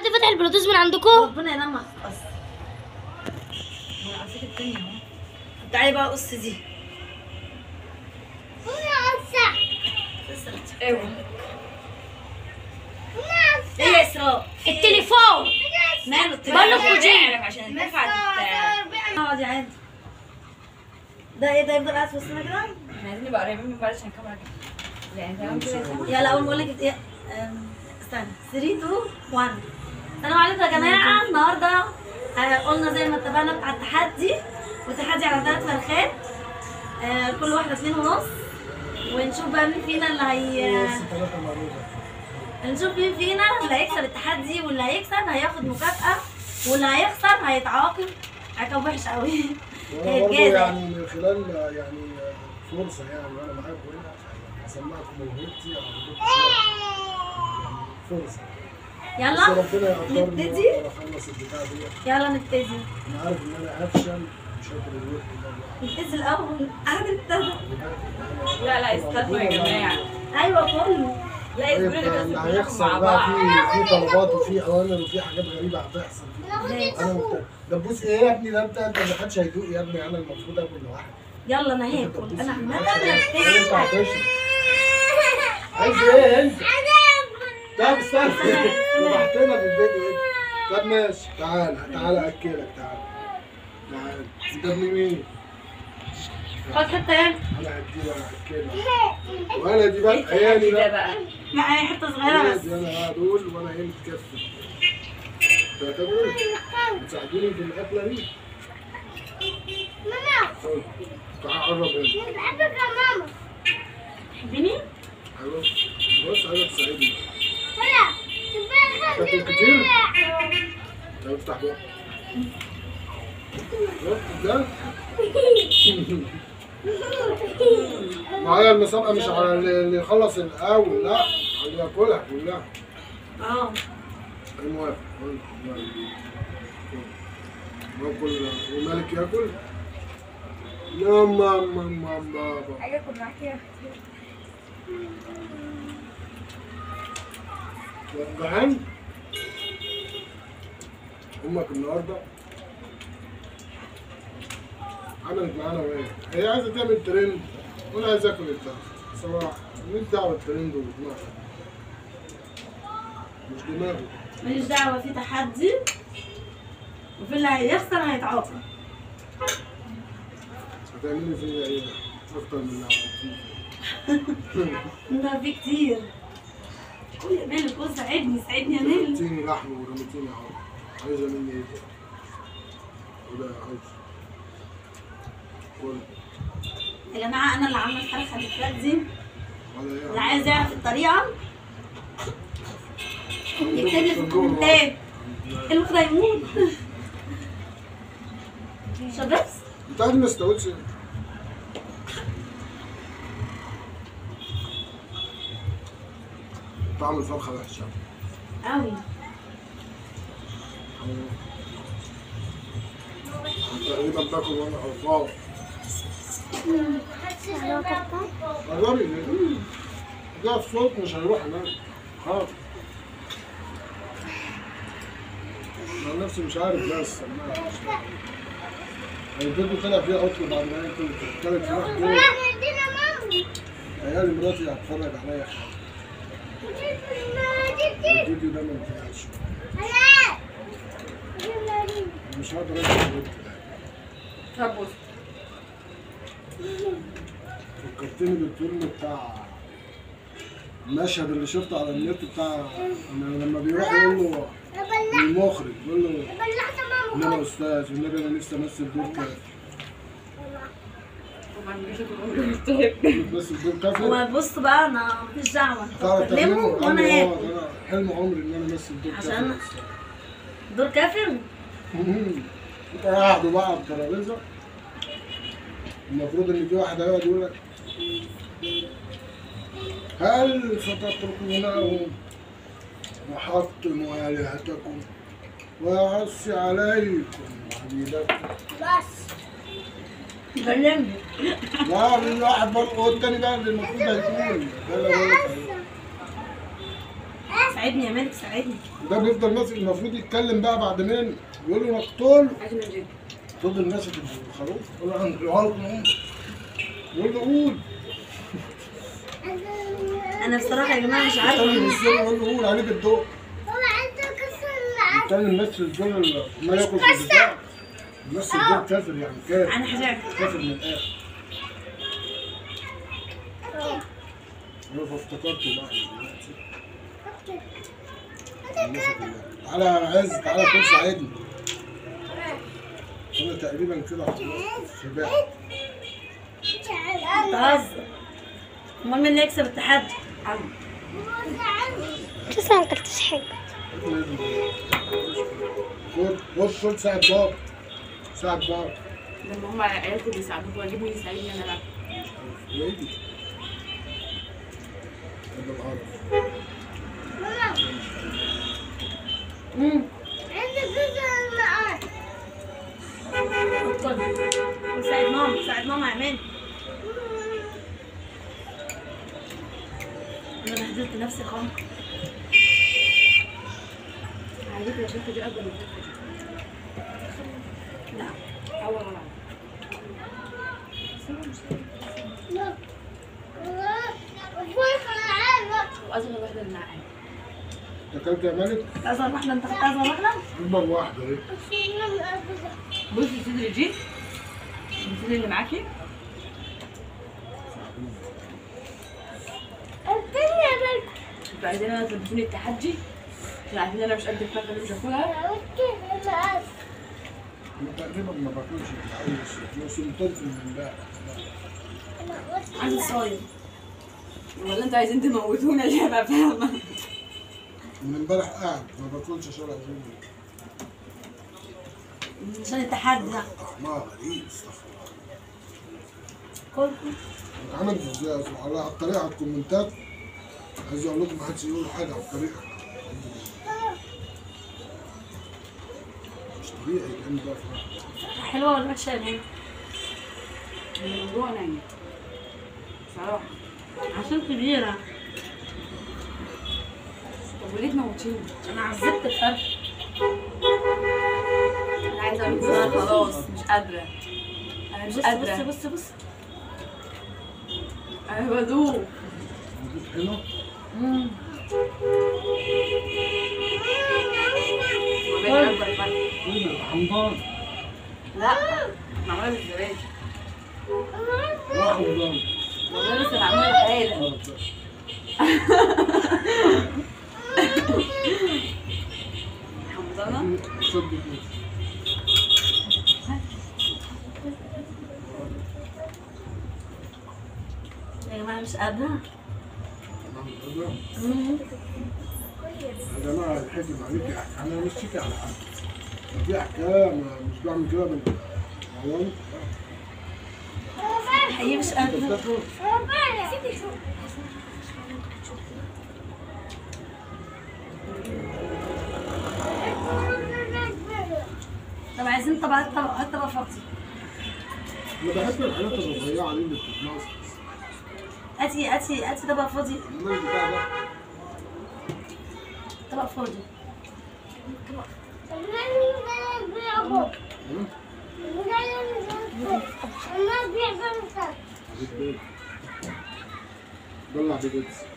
فتح البلوتوث من عندكم ربنا ينام قص على فكره التانية اهو تعالي بقى قص دي ايوه ايه يا اسراء التليفون ماله التليفون بقول لكم جيب. عشان تنفع اقعد يا عادي ده ايه ده يفضل قاعد في وسطنا كده احنا عايزين نبقى قريبين من بعض عشان الكاميرا كده يعني تمام كده يا سما؟ يلا اول ما اقول لك ايه أم، استنى 3 2 1 السلام عليكم يا جماعه النهارده آه، قلنا زي ما اتفقنا بتاع التحدي والتحدي على ثلاث فرخات آه، كل واحده اتنين ونص ونشوف بقى مين فينا اللي هي نشوف مين فينا اللي هيكسب التحدي واللي هيكسب هياخد مكافأة واللي هيخسر هيتعاقب عقاب وحش قوي وانا برضه هيتجازى يعني من خلال يعني فرصه يعني وانا معاكم هنا اسمعكم موهبتي او يعني فرصه بس يلا ربنا يقدرني نبتدي؟ واقدر اخلص البتاع دي يلا نبتدي انا عارف ان انا افشل مش هقدر الوقت ده لوحدي. نبتدي الأول عارف ابتدى لا لا استنوا يا جماعه أيوة كله لا طيب اصبروا لي بس اللي كلكم هيحصل مع بقى بعض في في طلبات وفي اوامر وفي حاجات غريبه هتحصل انا مبتدئ ده بص ايه يا ابني ده انت انت ما حدش هيدوق يا ابني انا المفروض اكل لوحدي يلا أنا هاكل أنا عمالة انت بنبتدي هتشرب عايز ايه انت؟ طب استنى فتحتنا في البيت ايه؟ طب ماشي تعال تعال اكلك تعال تعال انت ابن مين؟ خد حتة يعني انا هديله انا هاكلك وانا دي بقى عيالي ده بقى بقى معايا حتة صغيرة بس ولادي انا دول وانا ايه متكفل تعتبروا بتساعدوني في الاكله دي؟ طيب، تعال قرب هنا تحبيني؟ ايوه بص عايزك تساعدني تاكل كتير؟ طب افتح بقى شفت ده؟ معايا المسابقة مش على اللي اللي يخلص الأول لا على اللي ياكلها كلها اه أنا موافق باكل ومالك ياكل؟ لا ماما ماما بابا حاجه كنا نحكيها جعان امك النهارده عملت معانا وايه؟ هي عايزه تعمل ترند وانا عايز اكل الفراخ صراحه ماليش دعوه بالترند ودماغها مش دماغي ماليش دعوة في تحدي وفي اللي هيخسر هيتعاقب هتعملي فيا ايه؟ اكتر من اللي عملتيه ده في كتير قول يا مالك قول ساعدني ساعدني يا مالك رميتيني لحم ورميتيني عظم عايزه مني ايه تاني؟ وده عايز كل يا جماعة أنا اللي عاملة الفرخة اللي فات دي ولا ايه اللي عايز يعرف الطريقة يكتب لي في الكومنتات الوقت هيموت شبس بتاعتي ما استوتش طعم الفرخة وحش قوي تقريبا باكل وانا قرفان جربي ده الصوت مش هيروح هناك خالص انا نفسي مش عارف بس أنا مش عارف. الفيديو طلع فيه عطل بعد ما هي كانت كانت فراخ جوه عيالي مراتي هتتفرج عليا الفيديو ده ما ينفعش مش هقدر اكل طب بص فكرتني بالفيلم بتاع المشهد اللي شفته على النت بتاع إن لما بيروح يقول له المخرج يقول له والنبي يا استاذ والنبي انا نفسي امثل دور كافر وما عنديش تقول مستحب بس دور كافر هو بص بقى أنا مفيش دعوة تعرف كلمه تعمله وأنا قال لي اه هاكل ده أنا حلم عمري ان انا امثل دور كافر عشان- دور كافر انت قاعد بقى على الترابيزه المفروض ان في واحد هيقعد يقول لك هل ستتركونهم وحطموا آلهتكم ويعصي عليكم عبيدكم كلمني لا في واحد برضه هو التاني ده اللي المفروض هيكون ده اللي بقول لك عليه. ساعدني يا مالك ساعدني ده بيفضل ماسك المفروض يتكلم بقى بعد مني يقول له مقتول عايز من جد فضل ماسك الخروف يقول له عند العرض يقول له قول انا بصراحه يا جماعه مش التاني عارفه بالسر يقول له قول عليك الضوء التاني ممثل الدور ما ياكل في البتاع ممثل الدور كافر يعني كافر انا هساعدك كافر من الاخر انا فافتكرته بقى دلوقتي تعالى يا عز تعالى كل ساعدني انا تقريبا كده خلاص شبعت بتهزر امال مين اللي يكسب التحدي لسه ما اكلتش حاجه خد خد خد ساعد بابا ساعد بابا لما هم عيالكم بيساعدوكوا واجيب مين يساعدني انا بقى ويدي هذا الارض امم خد ساعد ماما ساعد ماما يا مان انا بهدلت نفسي خالص على فكره الشركه دي اكبر من الشركه لا اول مره واصغر واحده اللي معايا انت اكلت يا مالك اصغر واحده انت خدت اصغر واحده اكبر واحده اهي بصي الصدر دي الصدر اللي معاكي انتوا عايزين انا تلبسوني التحدي عشان عارفين انا مش قد الفرخه اللي مش هاكلها انا تقريبا ما باكلش كويس لو سمطت من امبارح عندي صايم ولا انتوا عايزين تموتونا ليه بقى فاهمه من امبارح قاعد ما باكلش شرع زوجي عشان التحدي ده طعمها غريب استغفر كل الله عملت ازاي على على الطريقه على الكومنتات عايز اقول لكم ما حدش يقول حاجه على الطريقه مش طبيعي كان ده فراخ. حلوه ولا وحشه يا مان الموضوع نايم صراحه عشان كبيره طب وليه تموتيني؟ انا عذبت الفرخ انا عايزه اقول لكم انا خلاص مش قادره انا مش بص قادره بص بص بص انا بدوخ موجود هنا مم. وبين اكبر فرق ايه ده حمضان لا معموله بالزبادي لا حمضان والله لسه معموله حالا غلط بقى. حمضانه صدق نفسي. يا جماعه مش قادره تمام كده؟ يا جماعه الحكم عليك يحكي انا مش شكي على حد دي حكايه ما- مش بعمل كده بال عوام هي مش قادره طب عايزين طبق هات طبق هات طبق فاضي انا بحب الحاجات الرفيعه دي اللي بتتناقص هاتي هاتي هاتي طبق فاضي الناس بتاع ده طبق فاضي ها؟ حبيب بيت. دلع بيتس